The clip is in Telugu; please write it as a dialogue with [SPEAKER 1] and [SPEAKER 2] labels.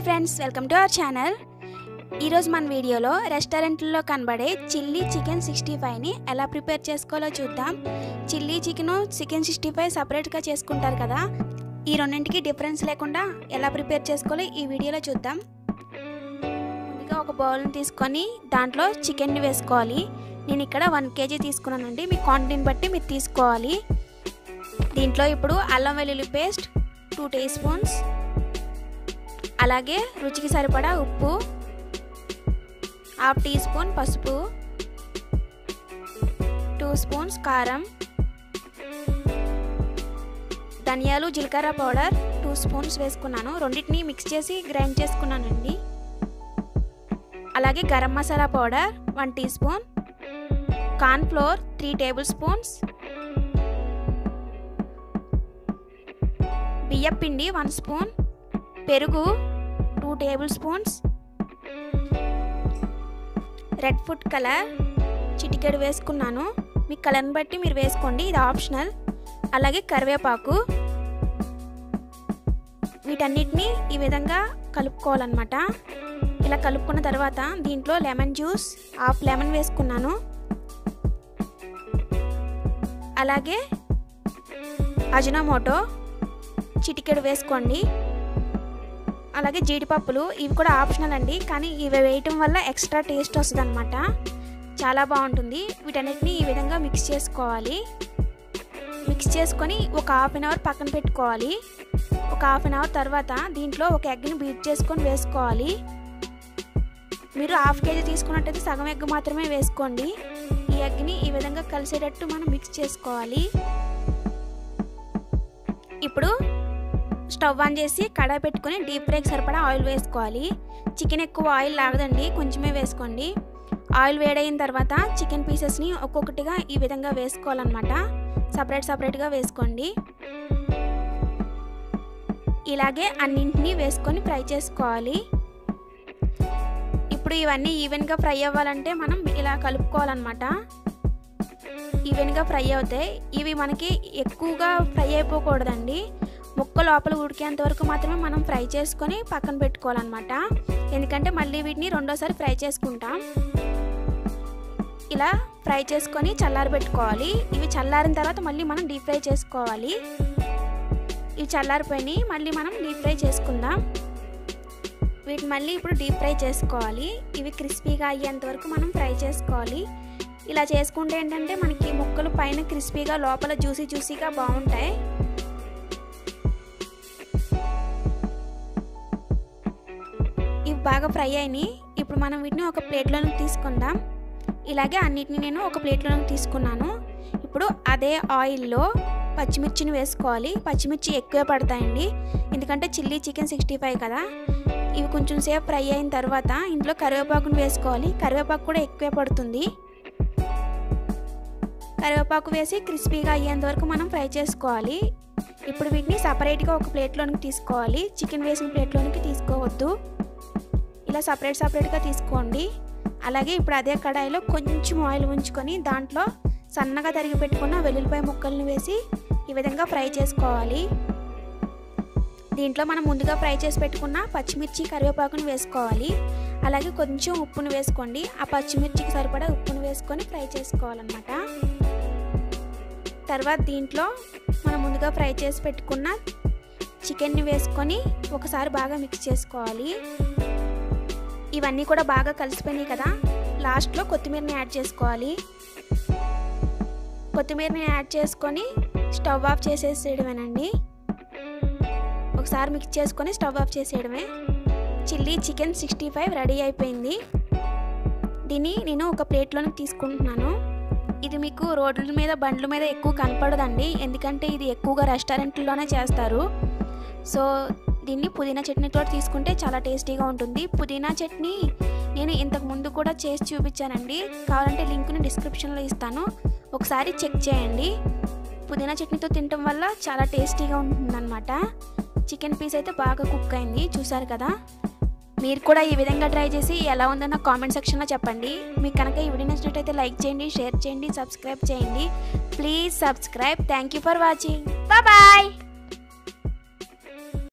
[SPEAKER 1] hi friends welcome to our channel ఈరోజు మన వీడియోలో రెస్టారెంట్లో కనబడే చిల్లీ చికెన్ సిక్స్టీ ఫైవ్ని ఎలా ప్రిపేర్ చేసుకోవాలో చూద్దాం chilli chicken chicken sixty five సపరేట్గా చేసుకుంటారు కదా ఈ రెండింటికి డిఫరెన్స్ లేకుండా ఎలా ప్రిపేర్ చేసుకోవాలో ఈ వీడియోలో చూద్దాం ముందుగా ఒక బౌల్ని తీసుకొని దాంట్లో చికెన్ని వేసుకోవాలి నేను ఇక్కడ వన్ కేజీ తీసుకున్నానండి మీ క్వాంటిటీని బట్టి మీరు తీసుకోవాలి దీంట్లో ఇప్పుడు అల్లం వెల్లుల్లి పేస్ట్ టూ టీ స్పూన్స్ అలాగే రుచికి సరిపడా ఉప్పు హాఫ్ టీ స్పూన్ పసుపు టూ స్పూన్స్ కారం ధనియాలు జీలకర్ర పౌడర్ టూ స్పూన్స్ వేసుకున్నాను రెండింటిని మిక్స్ చేసి గ్రైండ్ చేసుకున్నానండి అలాగే garam masala powder one teaspoon corn flour three tablespoons బియ్యం పిండి వన్ స్పూన్ పెరుగు two tablespoons red food colour చిటికెడు వేసుకున్నాను మీ కలర్ని బట్టి మీరు వేసుకోండి ఇది ఆప్షనల్ అలాగే కరివేపాకు వీటన్నిటిని ఈ విధంగా కలుపుకోవాలన్నమాట ఇలా కలుపుకున్న తర్వాత దీంట్లో లెమన్ జ్యూస్ హాఫ్ లెమన్ వేసుకున్నాను అలాగే అజినోమోటో చిటికెడు వేసుకోండి అలాగే జీడిపప్పులు ఇవి కూడా ఆప్షనల్ అండి కానీ ఇవి వేయటం వల్ల ఎక్స్ట్రా టేస్ట్ వస్తుంది అనమాట చాలా బాగుంటుంది వీటన్నిటిని ఈ విధంగా మిక్స్ చేసుకోవాలి మిక్స్ చేసుకొని ఒక హాఫ్ అన్ అవర్ పక్కన పెట్టుకోవాలి ఒక హాఫ్ అన్ అవర్ తర్వాత దీంట్లో ఒక ఎగ్ని బీట్ చేసుకొని వేసుకోవాలి మీరు హాఫ్ కేజీ తీసుకున్నట్టయితే సగం ఎగ్ మాత్రమే వేసుకోండి ఈ ఎగ్ని ఈ విధంగా కలిసేటట్టు మనం మిక్స్ చేసుకోవాలి ఇప్పుడు స్టవ్ ఆన్ చేసి కడాయి పెట్టుకొని డీప్ ఫ్రైకి సరిపడా ఆయిల్ వేసుకోవాలి చికెన్ ఎక్కువ ఆయిల్ లాగదండి కొంచెమే వేసుకోండి ఆయిల్ వేడైన తర్వాత చికెన్ పీసెస్ని ఒక్కొక్కటిగా ఈ విధంగా వేసుకోవాలన్నమాట సపరేట్ సపరేట్గా వేసుకోండి ఇలాగే అన్నింటినీ వేసుకొని ఫ్రై చేసుకోవాలి ఇప్పుడు ఇవన్నీ ఈవెన్గా ఫ్రై అవ్వాలంటే మనం ఇలా కలుపుకోవాలన్నమాట ఈవెన్గా ఫ్రై అవుతాయి ఇవి మనకి ఎక్కువగా ఫ్రై అయిపోకూడదండి ముక్క లోపల ఉడికేంత వరకు మాత్రమే మనం ఫ్రై చేసుకొని పక్కన పెట్టుకోవాలన్నమాట ఎందుకంటే మళ్ళీ వీటిని రెండోసారి ఫ్రై చేసుకుంటాం ఇలా ఫ్రై చేసుకొని చల్లారబెట్టుకోవాలి ఇవి చల్లారిన తర్వాత మళ్ళీ మనం డీప్ ఫ్రై చేసుకోవాలి ఇవి చల్లారిపోయినాయి మళ్ళీ మనం డీప్ ఫ్రై చేసుకుందాం వీటిని మళ్ళీ ఇప్పుడు డీప్ ఫ్రై చేసుకోవాలి ఇవి క్రిస్పీగా అయ్యేంత వరకు మనం ఫ్రై చేసుకోవాలి ఇలా చేసుకుంటే ఏంటంటే మనకి ముక్కలు పైన క్రిస్పీగా లోపల జ్యూసీ జ్యూసీగా బాగుంటాయి ఇవి బాగా ఫ్రై అయినాయి ఇప్పుడు మనం వీటిని ఒక ప్లేట్లోకి తీసుకుందాం ఇలాగే అన్నిటిని నేను ఒక ప్లేట్లోకి తీసుకున్నాను ఇప్పుడు అదే ఆయిల్లో పచ్చిమిర్చిని వేసుకోవాలి పచ్చిమిర్చి ఎక్కువే పడతాయండి ఎందుకంటే చిల్లీ చికెన్ సిక్స్టీ ఫైవ్ కదా ఇవి కొంచెం సేపు ఫ్రై అయిన తర్వాత ఇంట్లో కరివేపాకును వేసుకోవాలి కరివేపాకు కూడా ఎక్కువే పడుతుంది కరివేపాకు వేసి క్రిస్పీగా అయ్యేంత వరకు మనం ఫ్రై చేసుకోవాలి ఇప్పుడు వీటిని సపరేట్గా ఒక ప్లేట్లోనికి తీసుకోవాలి చికెన్ వేసిన ప్లేట్లోనికి తీసుకోవద్దు ఇలా సపరేట్ సపరేట్గా తీసుకోండి అలాగే ఇప్పుడు అదే కడాయిలో కొంచెం ఆయిల్ ఉంచుకొని దాంట్లో సన్నగా తరిగి పెట్టుకున్న వెల్లుల్లిపాయ ముక్కల్ని వేసి ఈ విధంగా ఫ్రై చేసుకోవాలి దీంట్లో మనం ముందుగా ఫ్రై చేసి పెట్టుకున్న పచ్చిమిర్చి కరివేపాకుని వేసుకోవాలి అలాగే కొంచెం ఉప్పును వేసుకోండి ఆ పచ్చిమిర్చికి సరిపడా ఉప్పును వేసుకొని ఫ్రై చేసుకోవాలన్నమాట తర్వాత దీంట్లో మనం ముందుగా ఫ్రై చేసి పెట్టుకున్న చికెన్ని వేసుకొని ఒకసారి బాగా మిక్స్ చేసుకోవాలి ఇవన్నీ కూడా బాగా కలిసిపోయినాయి కదా లాస్ట్లో కొత్తిమీరని యాడ్ చేసుకోవాలి కొత్తిమీరని యాడ్ చేసుకొని స్టవ్ ఆఫ్ చేసేసేయడమేనండి ఒకసారి మిక్స్ చేసుకొని స్టవ్ ఆఫ్ చేసేయడమే chilli chicken sixty five ready అయిపోయింది దీన్ని నేను ఒక ప్లేట్లోకి తీసుకుంటున్నాను ఇది మీకు రోడ్ల మీద బండ్ల మీద ఎక్కువ కనపడదండి ఎందుకంటే ఇది ఎక్కువగా రెస్టారెంట్లోనే చేస్తారు సో దీన్ని పుదీనా చట్నీతో తీసుకుంటే చాలా టేస్టీగా ఉంటుంది పుదీనా చట్నీ నేను ఇంతకు ముందు కూడా చేసి చూపించానండి కావాలంటే లింక్ని డిస్క్రిప్షన్లో ఇస్తాను ఒకసారి చెక్ చేయండి పుదీనా చట్నీతో తినటం వల్ల చాలా టేస్టీగా ఉంటుందన్నమాట చికెన్ పీస్ అయితే బాగా కుక్ అయింది చూసారు కదా మీరు కూడా ఈ విధంగా ట్రై చేసి ఎలా ఉందో నాకు కామెంట్ సెక్షన్లో చెప్పండి మీకు కనుక ఈ వీడియో నచ్చినట్టయితే లైక్ చేయండి షేర్ చేయండి సబ్స్క్రైబ్ చేయండి please subscribe thank you for watching bye